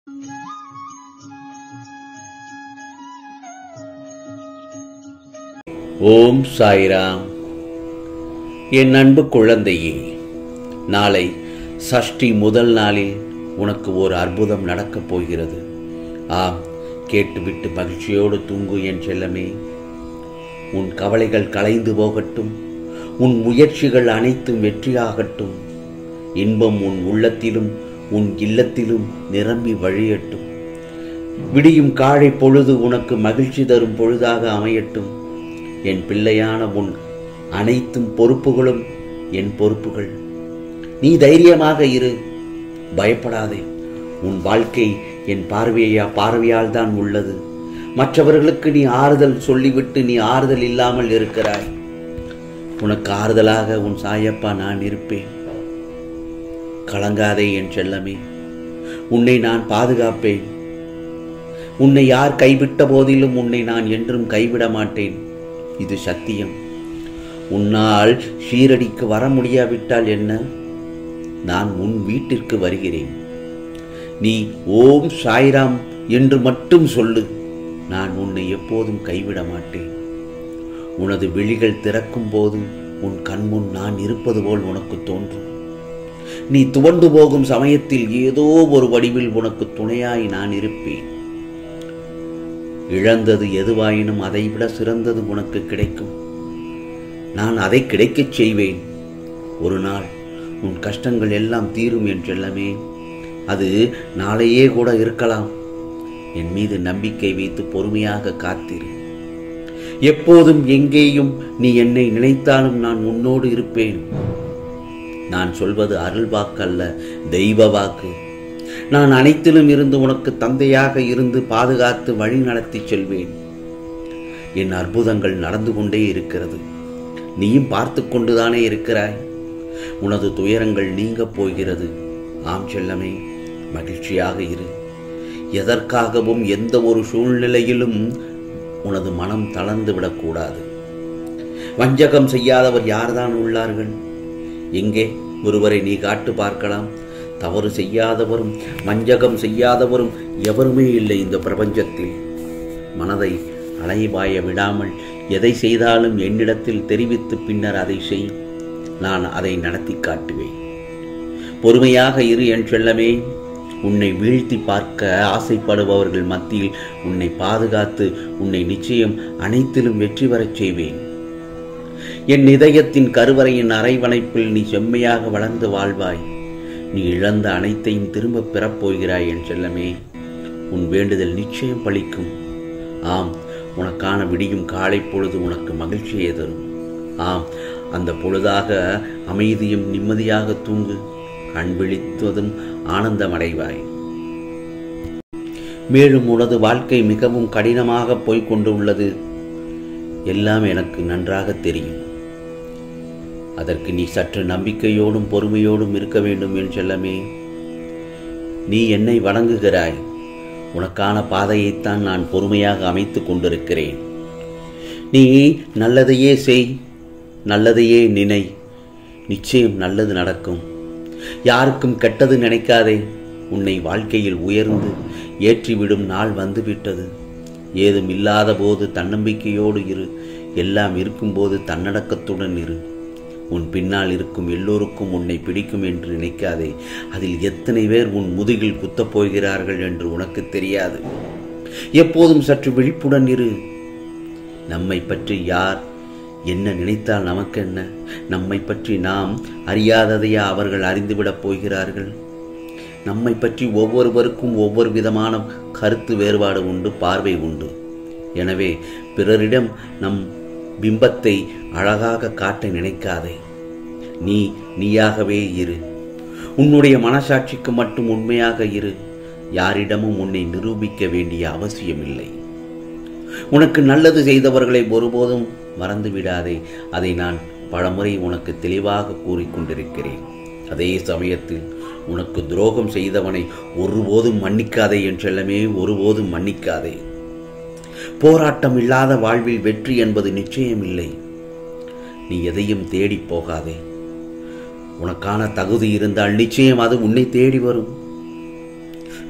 ஓம் சாய்ராம் என் அன்பு குழந்தையே நாளை சஷ்டி முதல் நாளில் உனக்கு ஒரு அற்புதம் நடக்கப் போகிறது ஆம் கேட்டுவிட்டு மகிழ்ச்சியோடு தூங்கு என் செல்லமே உன் கவலைகள் கலைந்து போகட்டும் உன் முயற்சிகள் அனைத்தும் வெற்றியாகட்டும் இன்பம் உன் உள்ளத்திலும் உன் இல்லத்திலும் நிரம்பி வழியட்டும் விடியும் காலை பொழுது உனக்கு மகிழ்ச்சி தரும் பொழுதாக அமையட்டும் என் பிள்ளையான உன் அனைத்தும் பொறுப்புகளும் என் பொறுப்புகள் நீ தைரியமாக இரு பயப்படாதே உன் வாழ்க்கை என் பார்வையா பார்வையால் தான் உள்ளது மற்றவர்களுக்கு நீ ஆறுதல் சொல்லிவிட்டு நீ ஆறுதல் இல்லாமல் இருக்கிறாய் உனக்கு ஆறுதலாக உன் சாயப்பா நான் இருப்பேன் கலங்காதே என் செல்லமே உன்னை நான் பாதுகாப்பேன் உன்னை யார் கைவிட்ட போதிலும் உன்னை நான் என்றும் கைவிட மாட்டேன் இது சத்தியம் உன்னால் ஷீரடிக்கு வர முடியாவிட்டால் என்ன நான் உன் வீட்டிற்கு வருகிறேன் நீ ஓம் சாய்ராம் என்று மட்டும் சொல்லு நான் உன்னை எப்போதும் கைவிட மாட்டேன் உனது விழிகள் திறக்கும் போது உன் கண்முன் நான் இருப்பது போல் உனக்கு தோன்றும் நீ துவண்டு போகும் சமயத்தில் ஏதோ ஒரு வடிவில் உனக்கு துணையாய் நான் இருப்பேன் இழந்தது எதுவாயினும் அதைவிட சிறந்தது உனக்கு கிடைக்கும் நான் அதை கிடைக்கச் செய்வேன் ஒரு நாள் உன் கஷ்டங்கள் எல்லாம் தீரும் என்றெல்லாமே அது நாளையே கூட இருக்கலாம் என் மீது நம்பிக்கை வைத்து பொறுமையாக காத்திரு எப்போதும் எங்கேயும் நீ என்னை நினைத்தாலும் நான் உன்னோடு இருப்பேன் நான் சொல்வது அருள் வாக்கு அல்ல தெய்வ வாக்கு நான் அனைத்திலும் இருந்து உனக்கு தந்தையாக இருந்து பாதுகாத்து வழி நடத்தி செல்வேன் என் அற்புதங்கள் நடந்து கொண்டே இருக்கிறது நீயும் பார்த்து கொண்டுதானே இருக்கிறாய் உனது துயரங்கள் நீங்கப் போகிறது ஆம் செல்லமே மகிழ்ச்சியாக இரு எதற்காகவும் எந்த ஒரு சூழ்நிலையிலும் உனது மனம் தளர்ந்து விடக்கூடாது வஞ்சகம் செய்யாதவர் யார்தான் உள்ளார்கள் எங்கே ஒருவரை நீ காட்டு பார்க்கலாம் தவறு செய்யாதவரும் வஞ்சகம் செய்யாதவரும் எவருமே இல்லை இந்த பிரபஞ்சத்தில் மனதை அலைபாய விடாமல் எதை செய்தாலும் என்னிடத்தில் தெரிவித்து பின்னர் அதை செய் நான் அதை நடத்தி காட்டுவேன் பொறுமையாக இரு என் செல்லமே உன்னை வீழ்த்தி பார்க்க ஆசைப்படுபவர்கள் மத்தியில் உன்னை பாதுகாத்து உன்னை நிச்சயம் அனைத்திலும் வெற்றி பெறச் செய்வேன் என் இதயத்தின் கருவறையின் அரைவணைப்பில் நீ செம்மையாக வளர்ந்து வாழ்வாய் நீ இழந்த அனைத்தையும் திரும்ப பெறப்போகிறாய் என் செல்லமே உன் வேண்டுதல் நிச்சயம் பலிக்கும் ஆம் உனக்கான விடியும் காலை பொழுது உனக்கு மகிழ்ச்சியை தரும் ஆம் அந்த பொழுதாக அமைதியும் நிம்மதியாக தூங்கு கண் விழித்துவதும் ஆனந்தமடைவாய் மேலும் உனது வாழ்க்கை மிகவும் கடினமாக போய்க் கொண்டு உள்ளது எல்லாம் எனக்கு நன்றாக தெரியும் அதற்கு நீ சற்று நம்பிக்கையோடும் பொறுமையோடும் இருக்க வேண்டும் என் செல்லமே நீ என்னை வணங்குகிறாய் உனக்கான பாதையைத்தான் நான் பொறுமையாக அமைத்துக் கொண்டிருக்கிறேன் நீ நல்லதையே செய் நல்லதையே நினை நிச்சயம் நல்லது நடக்கும் யாருக்கும் கெட்டது நினைக்காதே உன்னை வாழ்க்கையில் உயர்ந்து ஏற்றிவிடும் நாள் வந்துவிட்டது ஏதும் இல்லாத போது தன்னம்பிக்கையோடு இரு எல்லாம் இருக்கும்போது தன்னடக்கத்துடன் இரு உன் பின்னால் இருக்கும் எல்லோருக்கும் உன்னை பிடிக்கும் என்று நினைக்காதே அதில் எத்தனை பேர் உன் முதுகில் குத்தப் போகிறார்கள் என்று உனக்கு தெரியாது எப்போதும் சற்று விழிப்புடன் இரு நம்மை பற்றி யார் என்ன நினைத்தால் நமக்கு என்ன நம்மை பற்றி நாம் அறியாததையா அவர்கள் அறிந்துவிடப் போகிறார்கள் நம்மை பற்றி ஒவ்வொருவருக்கும் ஒவ்வொரு விதமான கருத்து வேறுபாடு உண்டு பார்வை உண்டு எனவே பிறரிடம் நம் பிம்பத்தை அழகாக காட்ட நினைக்காதே நீ நீயாகவே இரு உன்னுடைய மனசாட்சிக்கு மட்டும் உண்மையாக இரு யாரிடமும் உன்னை நிரூபிக்க வேண்டிய அவசியமில்லை உனக்கு நல்லது செய்தவர்களை ஒருபோதும் மறந்து விடாதே அதை நான் பலமுறை உனக்கு தெளிவாக கூறிக்கொண்டிருக்கிறேன் அதே சமயத்தில் உனக்கு துரோகம் செய்தவனை ஒருபோதும் மன்னிக்காதே என்றெல்லாமே ஒருபோதும் மன்னிக்காதே போராட்டம் இல்லாத வாழ்வில் வெற்றி என்பது நிச்சயமில்லை நீ எதையும் தேடி போகாதே உனக்கான தகுதி இருந்தால் நிச்சயம் அது உன்னை தேடி வரும்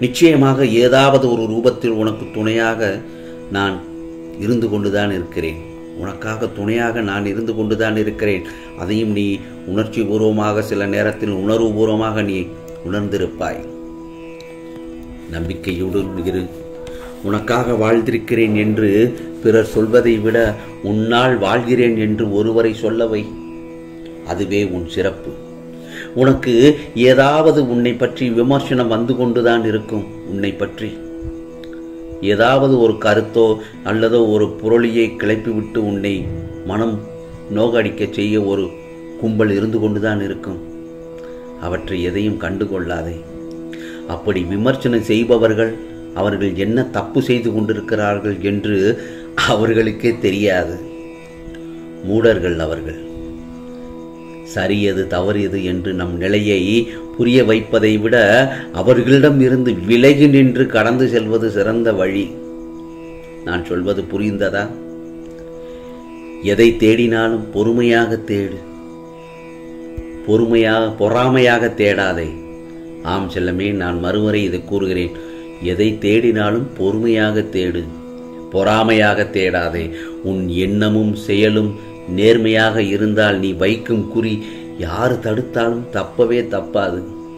நிச்சயமாக ஏதாவது ஒரு ரூபத்தில் உனக்கு துணையாக நான் இருந்து கொண்டுதான் இருக்கிறேன் உனக்காக துணையாக நான் இருந்து கொண்டுதான் இருக்கிறேன் அதையும் நீ உணர்ச்சி பூர்வமாக சில நேரத்தில் உணர்வுபூர்வமாக நீ உணர்ந்திருப்பாய் நம்பிக்கையுடன் இரு உனக்காக வாழ்ந்திருக்கிறேன் என்று பிறர் சொல்வதை விட உன்னால் வாழ்கிறேன் என்று ஒருவரை சொல்லவை அதுவே உன் சிறப்பு உனக்கு ஏதாவது உன்னை பற்றி விமர்சனம் வந்து கொண்டுதான் இருக்கும் உன்னை பற்றி ஏதாவது ஒரு கருத்தோ அல்லதோ ஒரு புரளியை கிளப்பிவிட்டு உன்னை மனம் நோகடிக்க செய்ய ஒரு கும்பல் இருந்து கொண்டுதான் இருக்கும் அவற்றை எதையும் கண்டுகொள்ளாதே அப்படி விமர்சனம் செய்பவர்கள் அவர்கள் என்ன தப்பு செய்து கொண்டிருக்கிறார்கள் என்று அவர்களுக்கே தெரியாது மூடர்கள் அவர்கள் சரியது தவறியது என்று நம் நிலையை புரிய வைப்பதை விட அவர்களிடம் இருந்து விலகி நின்று கடந்து செல்வது சிறந்த வழி நான் சொல்வது புரிந்ததா எதை தேடினாலும் பொறுமையாக தேடு பொறுமையாக பொறாமையாக தேடாதே ஆம் செல்லமே நான் மறுமுறை இதை கூறுகிறேன் எதை தேடினாலும் பொறுமையாக தேடு பொறாமையாக தேடாதே உன் எண்ணமும் செயலும் நேர்மையாக இருந்தால் நீ வைக்கும் குறி யார் தடுத்தாலும் தப்பவே தப்பாது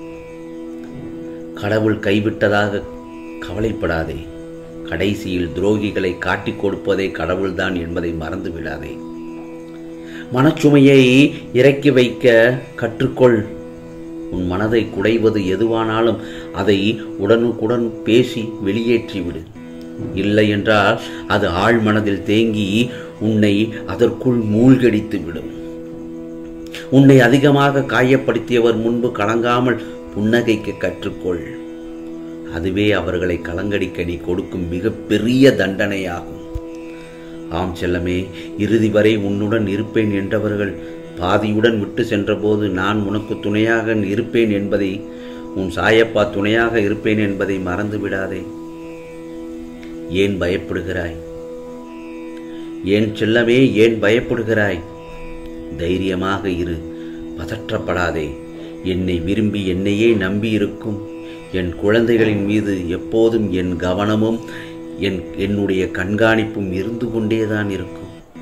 கடவுள் கைவிட்டதாக கவலைப்படாதே கடைசியில் துரோகிகளை காட்டிக் கொடுப்பதே கடவுள்தான் என்பதை மறந்து விடாதே மனச்சுமையை இறக்கி வைக்க கற்றுக்கொள் உன் மனதை குடைவது எதுவானாலும் அதை உடனுக்குடன் பேசி வெளியேற்றிவிடு இல்லை என்றால் அது ஆழ் மனதில் தேங்கி உன்னை அதற்குள் மூழ்கடித்து விடும் உன்னை அதிகமாக காயப்படுத்தியவர் முன்பு கலங்காமல் புன்னகைக்க கற்றுக்கொள் அதுவே அவர்களை கலங்கடிக்க நீ கொடுக்கும் மிகப்பெரிய தண்டனையாகும் ஆம் செல்லமே இறுதி வரை உன்னுடன் இருப்பேன் என்றவர்கள் பாதியுடன் விட்டு சென்றபோது நான் உனக்கு துணையாக இருப்பேன் என்பதை உன் சாயப்பா துணையாக இருப்பேன் என்பதை மறந்து விடாதே ஏன் பயப்படுகிறாய் ஏன் செல்லமே ஏன் பயப்படுகிறாய் தைரியமாக இரு பதற்றப்படாதே என்னை விரும்பி என்னையே நம்பி இருக்கும் என் குழந்தைகளின் மீது எப்போதும் என் கவனமும் என் என்னுடைய கண்காணிப்பும் இருந்து கொண்டேதான் இருக்கும்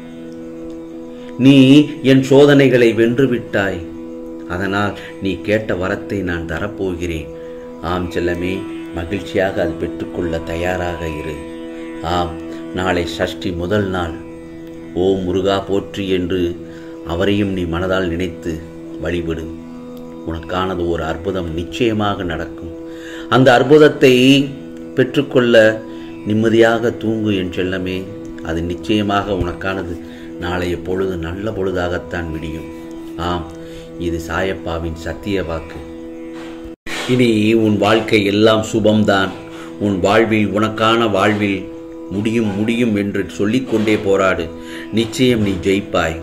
நீ என் சோதனைகளை வென்றுவிட்டாய் அதனால் நீ கேட்ட வரத்தை நான் தரப்போகிறேன் ஆம் செல்லமே மகிழ்ச்சியாக அது பெற்றுக்கொள்ள தயாராக இரு ஆம் நாளை சஷ்டி முதல் நாள் ஓம் முருகா போற்றி என்று அவரையும் நீ மனதால் நினைத்து வழிபடு உனக்கானது ஒரு அற்புதம் நிச்சயமாக நடக்கும் அந்த அற்புதத்தை பெற்றுக்கொள்ள நிம்மதியாக தூங்கு என் செல்லமே அது நிச்சயமாக உனக்கானது நாளைய பொழுது நல்ல பொழுதாகத்தான் விடியும் ஆம் இது சாயப்பாவின் சத்திய வாக்கு இனி உன் வாழ்க்கை எல்லாம் சுபம்தான் உன் வாழ்வில் உனக்கான வாழ்வில் முடியும் முடியும் என்று சொல்லிக்கொண்டே போராடு நிச்சயம் நீ ஜெயிப்பாய்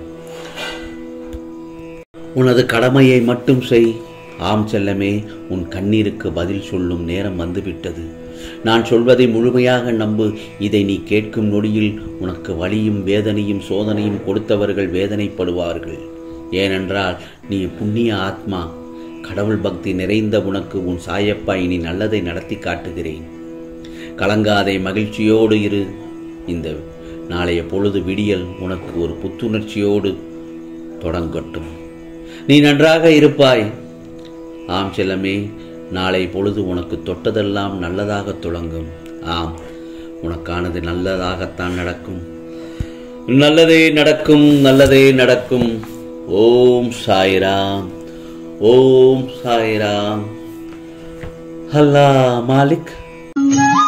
உனது கடமையை மட்டும் செய் ஆம் செல்லமே உன் கண்ணீருக்கு பதில் சொல்லும் நேரம் வந்துவிட்டது நான் சொல்வதை முழுமையாக நம்பு இதை நீ கேட்கும் நொடியில் உனக்கு வலியும் வேதனையும் சோதனையும் கொடுத்தவர்கள் வேதனைப்படுவார்கள் ஏனென்றால் நீ புண்ணிய ஆத்மா கடவுள் பக்தி நிறைந்த உனக்கு உன் சாயப்பா இனி நல்லதை நடத்தி காட்டுகிறேன் கலங்காதே மகிழ்ச்சியோடு இரு இந்த நாளைய பொழுது விடியல் உனக்கு ஒரு புத்துணர்ச்சியோடு தொடங்கட்டும் நீ நன்றாக இருப்பாய் ஆம் செல்லமே நாளை பொழுது உனக்கு தொட்டதெல்லாம் நல்லதாக துளங்கும் ஆம் உனக்கானது நல்லதாகத்தான் நடக்கும் நல்லதே நடக்கும் நல்லதே நடக்கும் ஓம் சாய்ராம் ஓம் சாய்ராம் அல்லா மாலிக்